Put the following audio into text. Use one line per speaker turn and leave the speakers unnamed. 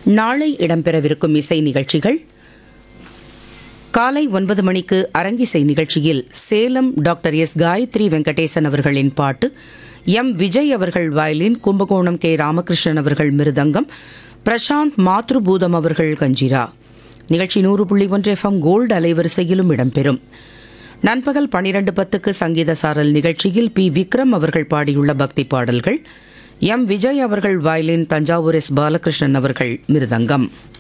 நாளை இடம்பெறவிருக்கும் இசை நிகழ்ச்சிகள் காலை ஒன்பது மணிக்கு அரங்கிசை நிகழ்ச்சியில் சேலம் டாக்டர் எஸ் காயத்ரி வெங்கடேசன் அவர்களின் பாட்டு எம் விஜய் அவர்கள் வயலின் கும்பகோணம் கே ராமகிருஷ்ணன் அவர்கள் மிருதங்கம் பிரசாந்த் மாத்ருபூதம் அவர்கள் கஞ்சிரா நிகழ்ச்சி நூறு புள்ளி ஒன்று எஃப்எம் கோல்டு அலைவரிசையிலும் இடம்பெறும் நண்பகல் பனிரெண்டு பத்துக்கு சங்கீத சாரல் நிகழ்ச்சியில் பி விக்ரம் அவர்கள் பாடியுள்ள பக்தி பாடல்கள் எம் விஜய் அவர்கள் வயலின் தஞ்சாவூர் எஸ் பாலகிருஷ்ணன் அவர்கள் மிருதங்கம்